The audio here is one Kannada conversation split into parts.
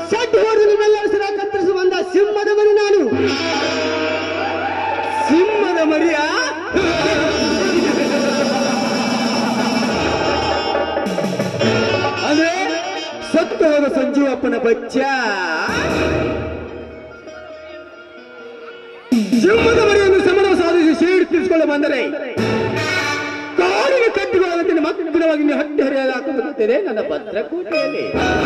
ಸಡ್ಡು ಹೊಡೆದು ನಿಮ್ಮೆಲ್ಲರ ಸರ ಕತ್ತರಿಸಿ ಬಂದ ಸಿಂಹದ ಮರಿ ನಾನು ಸಿಂಹದ ಮರಿಯ ಅಂದ್ರೆ ಸತ್ತು ಹೋದ ಸಂಜೀವಪ್ಪನ ಬಚ್ಚ ಸಿಂಹದ ಮರಿಯನ್ನು ಸಮರ ಸಾಧಿಸಿ ಸೇಡಿ ತೀರಿಸಿಕೊಳ್ಳ ಬಂದರೆ ಕಾಡಿಗೆ ಕಟ್ಟಿಕೊಳ್ಳುವಂತೆ ಮಕ್ಕಳವಾಗಿ ನೀವು ಹಟ್ಟಿ ಹರಿಯಲಾಗುತ್ತದೆ ನನ್ನ ಭದ್ರಕೋಟೆಯಲ್ಲಿ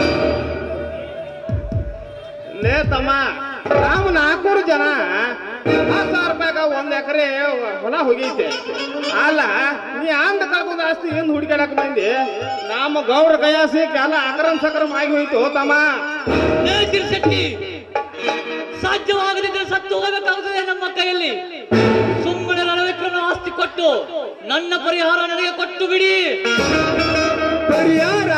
ಲೇ ತಮ್ಮ ನಾವು ನಾಲ್ಕೂರು ಜನ ಹತ್ತು ಸಾವಿರ ರೂಪಾಯಿಗ ಒಂದ್ ಎಕರೆ ಹೊಲ ಹೋಗೈತೆ ಅಲ್ಲ ನೀ ಅಂದ ಕಳ್ಕೊಂಡ್ ಆಸ್ತಿ ಏನ್ ಹುಡುಕಾಡಕ್ ಬಂದಿ ನಮ್ಮ ಗೌರ ಕೈಯಾಸಿ ಎಲ್ಲ ಅಕ್ರಮ ಸಕ್ರಮ ಆಗಿ ಹೋಯ್ತು ತಮ್ಮ ಏ ತಿರ್ಸಟ್ಟಿ ಸಾಧ್ಯವಾಗದಿದ್ದರೆ ಸತ್ತು ಹೋಗಬೇಕಾಗುತ್ತದೆ ನಮ್ಮ ಕೈಯಲ್ಲಿ ಸುಮ್ಮನೆ ರಣವಿಕ್ರಮ ಆಸ್ತಿ ಕೊಟ್ಟು ನನ್ನ ಪರಿಹಾರ ನನಗೆ ಕೊಟ್ಟು ಬಿಡಿ ಪರಿಹಾರ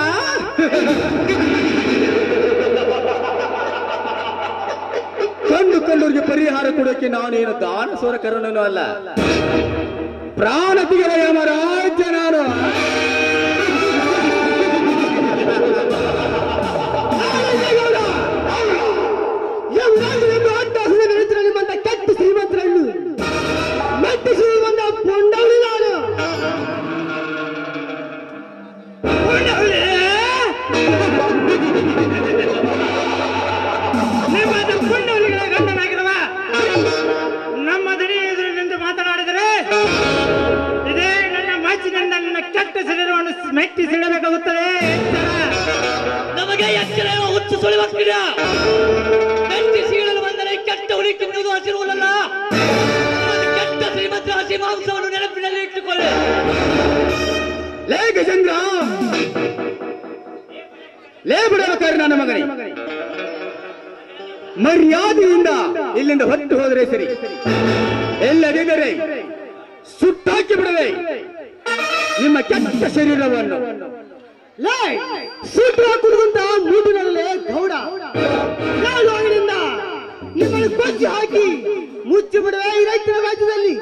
ಕಂಡು ಕಂಡವರಿಗೆ ಪರಿಹಾರ ಕೊಡೋಕೆ ನಾನೇನು ದಾನ ಸ್ವರಕರಣನು ಅಲ್ಲ ಪ್ರಾಣ ತೆಗೆದ ಯಮರಾಜ್ಯ ನಾನು ಎಂದಾಗಲೆಂದು ಅಡ್ಡಾಸದ ನೆನೆಸಿದ ನಿಮ್ಮಂತ ಕೆಟ್ಟ ಶ್ರೀಮಂತರನ್ನು ಮೆಟ್ಟಿಸಿ ಬಂದ ಪುಂಡವಳಿ ನಾನು ಪುಂಡವಳಿ ನಿಮ್ಮಂತ ಪುಂಡವಳಿಗಳ ಗಂಡನಾಗಿರುವ ನಮ್ಮ ದನಿ ಎದುರು ನಿಂತು ಮಾತನಾಡಿದರೆ ಇದೇ ನನ್ನ ಮಾಚಿನಿಂದ ನನ್ನ ಕೆಟ್ಟ ಶರೀರವನ್ನು ಮೆಟ್ಟಿಸಿಡಬೇಕಾಗುತ್ತದೆ ಎಚ್ಚರ. ನಮಗೆ ಎಚ್ಚರ ಹುಚ್ಚು ಸುಳಿವಾಗ್ತೀರಾ ಗಟ್ಟಿ ಸೀಳಲು ಬಂದರೆ ಕೆಟ್ಟ ಹುಳಿ ತಿನ್ನುವುದು ಹಸಿರುವುದಲ್ಲ ಅದು ಕೆಟ್ಟ ಶ್ರೀಮಂತರ ಹಸಿ ಮಾಂಸವನ್ನು ನೆನಪಿನಲ್ಲಿ ಇಟ್ಟುಕೊಳ್ಳಿ ಲೇ ಗಜೇಂದ್ರ ಲೇ ಬಿಡಬೇಕಾದ್ರೆ ನನ್ನ ಮಗನೇ ಮರ್ಯಾದೆಯಿಂದ ಇಲ್ಲಿಂದ ಹೊತ್ತು ಹೋದರೆ ಸರಿ ಎಲ್ಲದಿದ್ದರೆ ಸುಟ್ಟಾಕಿ ಬಿಡದೆ ನಿಮ್ಮ ಕೆಟ್ಟ ಶರೀರವನ್ನು ಲೇ ಸುಟ್ಟು ಹಾಕುವುದಂತ ಮೂಟಿನಲ್ಲೇ ಗೌಡ ಕಾಲುವಾಗಿನಿಂದ ನಿಮ್ಮನ್ನು ಕೊಚ್ಚಿ ಹಾಕಿ ಮುಚ್ಚಿ ಬಿಡುವೆ ಈ ರೈತರ ರಾಜ್ಯದಲ್ಲಿ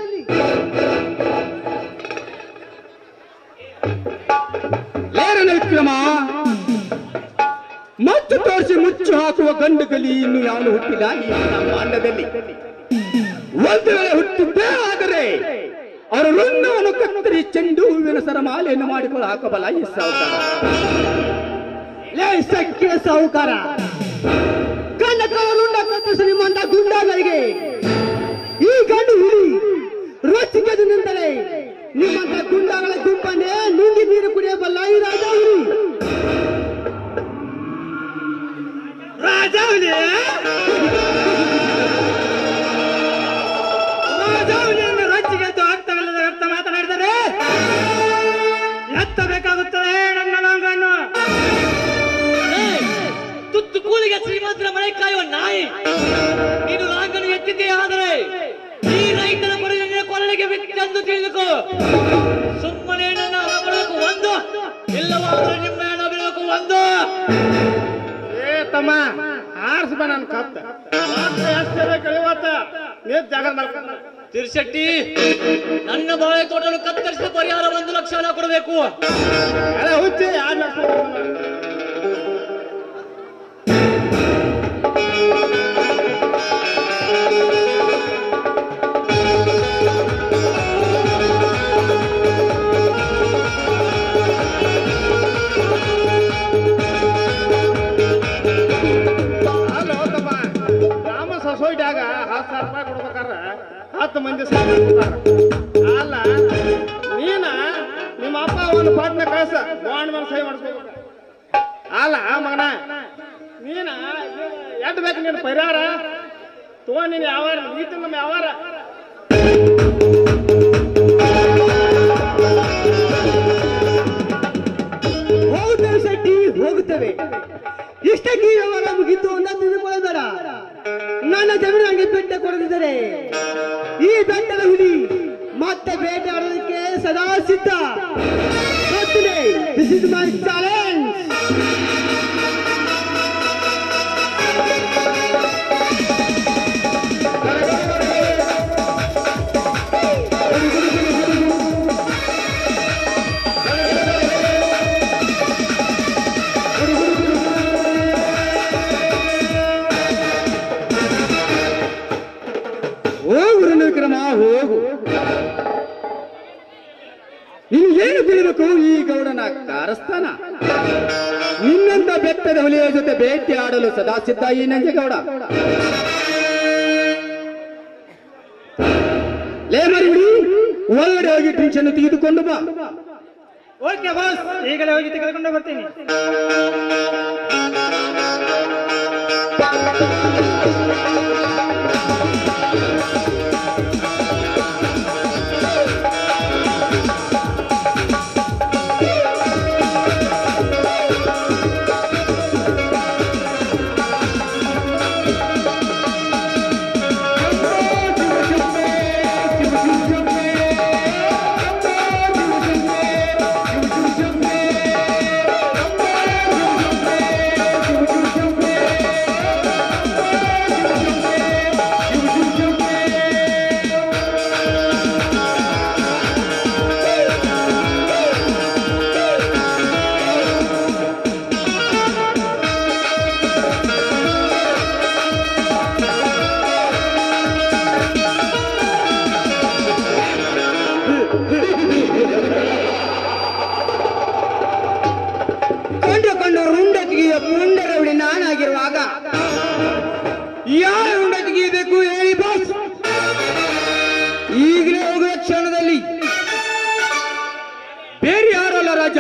ಲೇರನ ವಿಕ್ರಮ ಮತ್ತು ತೋರಿಸಿ ಮುಚ್ಚು ಹಾಕುವ ಗಂಡು ಗಲಿ ಇನ್ನು ಯಾವನು ಹುಟ್ಟಿಲ್ಲ ಈ ನಮ್ಮ ಅನ್ನದಲ್ಲಿ ಒಂದು ವೇಳೆ ಹುಟ್ಟಿದ್ದೇ ಆದರೆ ಅವರ ರುಂಡವನ್ನು ಕತ್ತರಿ ಚೆಂಡು ಹೂವಿನ ಸರಮಾಲೆಯನ್ನು ಮಾಡಿಕೊಂಡು ಹಾಕಬಲ್ಲ ಈ ಸಾವುಕಾರ ಲೇ ಸಕ್ಕಿನ ಸಾಹುಕಾರ ಕನ್ನಡ ರುಂಡ ಕತ್ತಿಸಿ ನಿಮ್ಮಂತ ಗುಂಡಾಗಳಿಗೆ ಈ ಗಂಡು ಹುಲಿ ರೊಚ್ಚಿಗೆದು ನಿಂತರೆ ನಿಮ್ಮಂತ ಗುಂಡಾಗಳ ಗುಂಪನ್ನೇ ನುಂಗಿ ನೀರು ಕುಡಿಯಬಲ್ಲ ಈ ರಾಜ ಹುಲಿ ರಾಜ ಹುಲಿ ರಾಜ ಹುಲಿಯನ್ನು ರೊಚ್ಚಿಗೆದ್ದು ಅರ್ಥವಿಲ್ಲದ ಅರ್ಥ ಮಾತನಾಡಿದರೆ ಎತ್ತಬೇಕಾಗುತ್ತದೆ ನನ್ನ ಲಾಂಗನ್ನು ಏ, ತುತ್ತು ಕೂಲಿಗೆ ಶ್ರೀಮಂತರ ಮನೆ ಕಾಯುವ ನಾಯಿ ನೀನು ಲಾಂಗನ್ನು ಎತ್ತಿದ್ದೇ ಆದರೆ ಈ ರೈತನ ಕೊಡಲಿನ ಕೊರಳಿಗೆ ಬಿಟ್ಟೆಂದು ತಿಳಿದುಕೋ ಸುಮ್ಮನೆ ನನ್ನ ಹಣ ಬರಬೇಕು ಒಂದು ಇಲ್ಲವಾದ್ರೆ ನಿಮ್ಮ ಹಣ ಬೀಳಬೇಕು ಒಂದು ಏ ತಮ್ಮ ಆರ್ಸ್ಬ ನನ್ ಕತ್ತ ಕಳಿವತ್ತ ನೀ ಜಾಗ ಮಲ್ಕೊಂಡ ತಿರ್ಶೆಟ್ಟಿ ನನ್ನ ಬಾಳೆ ತೋಟಲು ಕತ್ತರಿಸಿದ ಪರಿಹಾರ ಒಂದು ಲಕ್ಷ ಹಣ ಕೊಡಬೇಕು ಅಲ್ಲ ಹುಚ್ಚಿ ಯಾರು ಲಕ್ಷ ಅಲ್ಲ ತಮ್ಮ ಗ್ರಾಮ ಸೊಸೈಟಿಯಾಗ ಹತ್ತು ಸಾವಿರ ರೂಪಾಯಿ ಕೊಡ್ಬೇಕಾರ ಹತ್ತು ಮಂದಿ ಸಾವಿರ ಕೊಡ್ತಾರ ಅಲ್ಲ ನೀನ ನಿಮ್ಮ ಅಪ್ಪ ಒಂದು ಪಾಟ್ನ ಕಳ್ಸ ಬಾಂಡ್ ಮೇಲೆ ಸಹಿ ಮಾಡಿಸ್ಬೇಕು ಅಲ್ಲ ಮಗನ ನೀನ ಎಟ್ ಬೇಕು ನೀನು ಪರಿಹಾರ ತಗೋ ನೀನು ಯಾವಾರ ನೀತಿ ನಮ್ಮ ಯಾವಾರ ಹೋಗುತ್ತೇವೆ ಶೆಟ್ಟಿ ಹೋಗುತ್ತೇವೆ ಇಷ್ಟಕ್ಕೆ ಈ ವ್ಯವಹಾರ ಮುಗಿತು ಅಂತ ತಿಳ್ಕೊಳ್ಳೋದರ ನನ್ನ ಜಮೀನು ಹಂಗೆ ಬೆಟ್ಟ ಕೊಡದಿದ್ದರೆ ಈ ಬೆಟ್ಟದ ಹುಲಿ ಮತ್ತೆ ಬೇಟೆಯಾಡೋದಕ್ಕೆ ಸದಾ ಸಿದ್ಧ ದಿಸ್ ಇಸ್ ಮೈ ಚಾಲೆಂಜ್ ಬೇಕು ಈ ಗೌಡನ ಕಾರಸ್ಥಾನ ನಿನ್ನಂತ ಬೆಟ್ಟದ ಹುಲಿಯ ಜೊತೆ ಭೇಟಿ ಆಡಲು ಸದಾ ಸಿದ್ಧ ಈ ನಂಜೇಗೌಡ ಲೇ ಮರಿಬಿಡಿ ಒಳಗಡೆ ಹೋಗಿ ಡ್ರಿಂಕ್ಸ್ ಅನ್ನು ತೆಗೆದುಕೊಂಡು ಬಾ ಓಕೆ ಬಾಸ್ ಈಗಲೇ ಹೋಗಿ ತೆಗೆದುಕೊಂಡು ಬರ್ತೀನಿ ಕಂಡು ಕಂಡು ರುಂಡತಿಗೆಯ ಪುಂಡರವಳಿ ನಾನಾಗಿರುವಾಗ ಯಾರ ರುಂಡ ತೆಗೆಯಬೇಕು ಹೇಳಿ ಬಾಸ್ ಈಗಲೇ ಹೋಗುವ ಕ್ಷಣದಲ್ಲಿ ಬೇರೆ ಯಾರಲ್ಲ ರಾಜ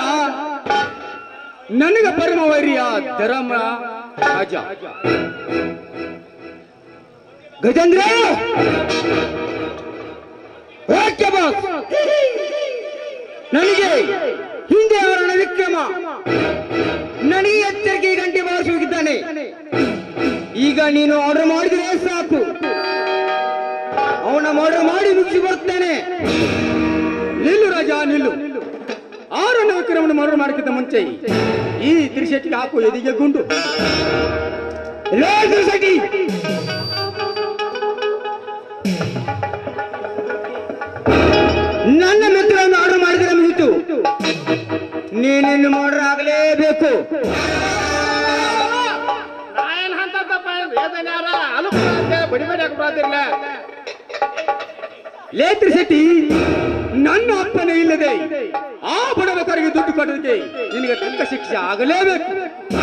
ನನಗ ಪರಮ ವೈರ್ಯ ಧರ್ಮ ರಾಜ ಗಜೇಂದ್ರ ಓಕೆ ಬಾಸ್ ನನಗೆ ಹಿಂದೆ ಅವರಣ ವಿಕ್ರಮ ನನಗೆ ಎಚ್ಚರಿಕೆ ಗಂಟೆ ಬಾರಿಸುತ್ತಿದ್ದಾನೆ ಈಗ ನೀನು ಆರ್ಡರ್ ಮಾಡಿದ್ರೆ ಸಾಕು ಅವನ ಆರ್ಡರ್ ಮಾಡಿ ಮುಗಿಸಿ ಬರ್ತೇನೆ ನಿಲ್ಲು ರಾಜ ನಿಲ್ಲು ಆರನ ವಿಕ್ರಮನ ಮರಣ ಮಾಡಕ್ಕಿಂತ ಮುಂಚೆ ಈ ತ್ರಿಶೆಟ್ಟಿಗೆ ಹಾಕು ಎದಿಗೆ ಗುಂಡು ಲೇ ತ್ರಿಶೆಟ್ಟಿ ನನ್ನ ಮಿತ್ರವನ್ನು ಆರ್ಡರ್ ಮಾಡಿದ್ರೆ ಮುಗಿತು ನೀನಿನ್ನು ಆರ್ಡರ್ ಆಗಲೇಬೇಕು ನಾ ಏನ್ ಅಂತ ತಪ್ಪ ವೇದನ್ಯಾರ ಅನುಕೂಲ ಅಂತೇಳಿ ಬಡಿ ಬಡಿ ಹಾಕ್ಬಿಡತ್ತಿರ್ಲ ಲೇತ್ರಿ ಶೆಟ್ಟಿ ನನ್ನ ಅಪ್ಪನೇ ಇಲ್ಲದೆ ಆ ಬಡವಕರಿಗೆ ದುಡ್ಡು ಕೊಡೋದಕ್ಕೆ ನಿನಗೆ ತಕ್ಕ ಶಿಕ್ಷೆ ಆಗಲೇಬೇಕು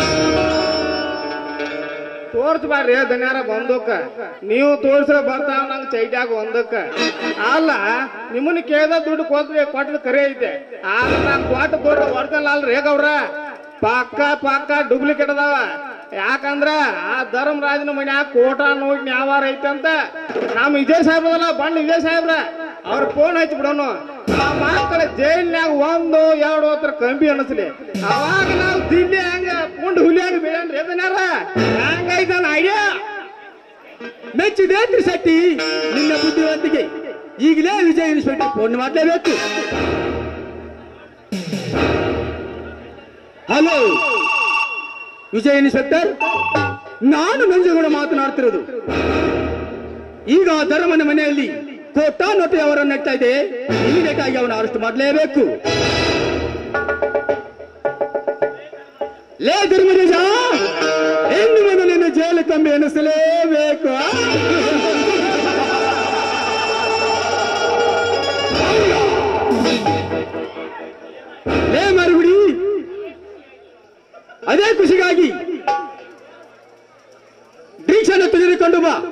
ತೋರ್ಸ್ಬಾರ್ರಿ ದನ್ಯಾರ ಬಂದಕ್ಕ ನೀವು ತೋರ್ಸ್ರ ಬರ್ತಾವ ನಂಗೆ ಚೈಟ್ಯಾಗ ಒಂದಕ್ಕ ಅಲ್ಲ ನಿಮ್ಮನ್ನ ಕೇಳ್ದ ದುಡ್ಡು ಕೊಟ್ರಿ ಕೊಟ್ಟದ ಕರೆ ಐತೆ ಆಗ ನಾನು ಕೊಟ್ಟು ದುಡ್ಡು ಹೊಡ್ತಲ್ಲ ಅಲ್ರಿ ಹೇಗವ್ರ ಪಕ್ಕ ಪಕ್ಕ ಡೂಪ್ಲಿಕೇಟ್ ಅದಾವ ಯಾಕಂದ್ರ ಆ ಧರ್ಮರಾಜನ ಮನ್ಯಾಗ ಕೋಟ ನೋಡಿ ನ್ಯಾವಾರ ಐತಂತ ನಮ್ಮ ವಿಜಯ್ ಸಾಹೇಬ್ರಲ್ಲ ಬಂಡ್ ವಿಜಯ್ ಸಾಹೇಬ್ರ ಅವ್ರ ಫೋನ್ ಹಚ್ಚಿ ಬಿಡೋನು ಆ ಮಕ್ಕಳ ಜೈಲ್ನ್ಯಾಗ ಒಂದು ಎರಡು ಹತ್ರ ಕಂಬಿ ಅನಿಸ್ಲಿ ಅವಾಗ ನಾವು ದಿಲ್ಲಿ ಹಂಗ ಪುಂಡ್ ಹುಲಿಯಾಗ ಬೀಳನ್ರಿ ಅದನ್ಯಾರ ಹಂಗೈತ ಐಡಿಯಾ ಮೆಚ್ಚಿದೆ ತ್ರಿಶೆಟ್ಟಿ ನಿನ್ನ ಬುದ್ಧಿವಂತಿಗೆ ಈಗಲೇ ವಿಜಯ ಇನ್ಸ್ಪೆಕ್ಟರ್ ಫೋನ್ ಮಾಡಲೇಬೇಕು ಹಲೋ ವಿಜಯ ಇನ್ಸ್ಪೆಕ್ಟರ್ ನಾನು ನಂಜೇಗೌಡ ಮಾತನಾಡ್ತಿರೋದು ಈಗ ಧರ್ಮನ ಮನೆಯಲ್ಲಿ ಕೋಟಾನೊಟ್ಟೆ ಅವರನ್ನು ನೆಡ್ತಾ ಇದೆ ಇಮಿಡಿಯೇಟ್ ಆಗಿ ಅವನ ಅರೆಸ್ಟ್ ಮಾಡಲೇಬೇಕು ಲೇ ಧರ್ಮರಾಜ ಇನ್ನು ಮೊದಲಿನ ಜೈಲು ಕಂಬಿ ಎನಿಸಲೇಬೇಕು ಆ? ಲೇ ಮರುಗುಡಿ ಅದೇ ಖುಷಿಗಾಗಿ ಡ್ರಿಂಕ್ಸ್ ಅನ್ನು ತೆಗೆದುಕೊಂಡು ಬಾ